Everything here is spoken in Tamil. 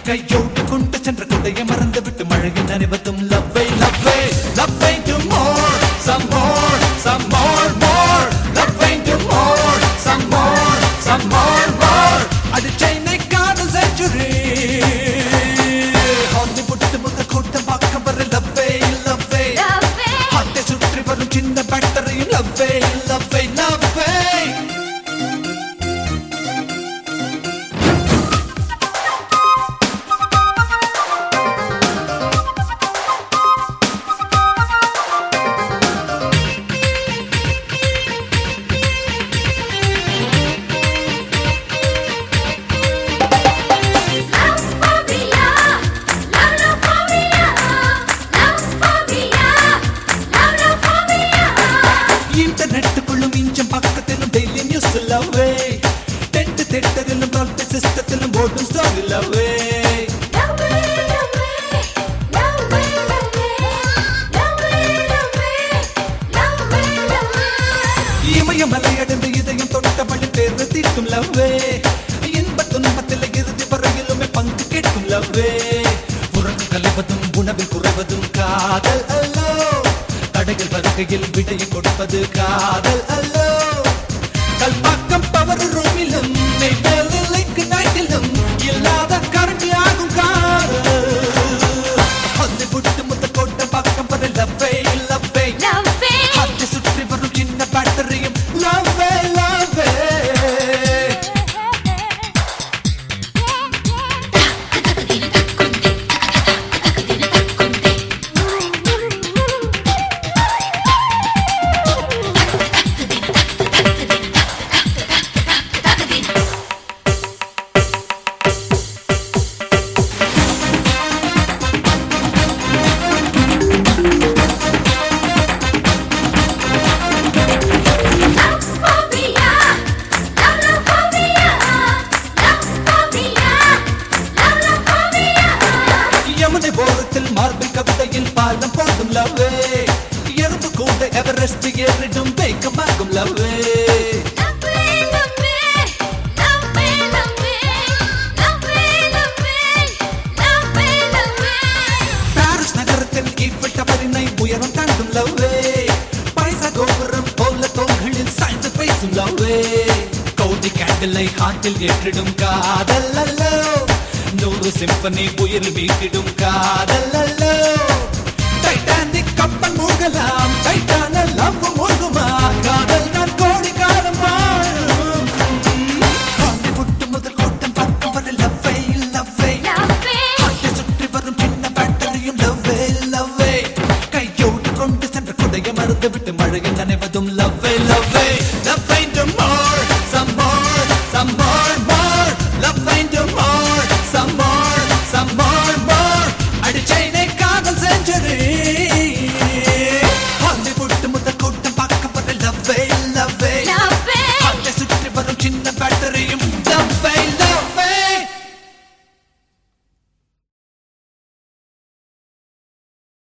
கையோட்டு கொண்டு சென்ற கொடையை மறந்து விட்டு மழையில் நனைவதும் லவ்வை லவ்வை லவ்வை to more some more some more more லவ்வை to more some more some more more அது சென்னை காதல் செஞ்சுரி ஹாலிவுட் முதல் கூட்டம் பார்க்க வர லவ்வை லவ்வை ஹாட்டை சுற்றி வரும் சின்ன பேட்டரியும் லவ்வை லவ்வை லவ்வை ഇന്റർനെറ്റുക്കുള്ളും ഇഞ്ചും പക്കത്തിലും ഡെയിലി ന്യൂസ് ലവേ ടെന്റ് തെറ്റതിലും തോൽപ്പി സിസ്റ്റത്തിലും ഓടും സ്റ്റോറി ലവേ இமயமலையடைந்து இதயம் தொட்டபடி தேர்வு தீர்க்கும் லவ்வே இன்ப துன்பத்தில் இறுதி வரையிலுமே பங்கு கேட்கும் லவ்வே உறங்கு கலைவதும் உணவில் குறைவதும் காதல் அல்லோ தடைகள் வருகையில் விடையை கொடுப்பது காதல் அல்லோ கல்பாக்கம் பவர் ரூமிலும் நெய்வேலிக்கு நாட்டிலும் இல்லாத கரண்டி ஆகும் காதல் ஹாலிவுட் முத்த கோட்டை பக்கம் வர லவ்வே லவ்வே ஹார்ட்டை சுற்றி வரும் சின்ன பேட்டரியும் லவ்வே லவ்வே யமுனை போகத்தில் மார்பிள் கவிதையில் பாலம் போதும் லவ்வே எறும்பு கூட எவரெஸ்ட் ஏறிடும் வேகமாகும் லவ்வே பாரிஸ் நகரத்தில் ஈஃபில் டவரினை உயரம் தாண்டும் லவ்வே பைசா கோபுரம் போல தோள்களில் சாய்ந்து பேசும் லவ்வே கோடி கேண்டிலை ஹாட்டில் ஏற்றிடும் காதல் அல்லோ நூறு சிம்பனி உயிர் வீட்டிடும் காதல் அல்லோ டைட்டானிக் கப்பல் மூழ்கலாம்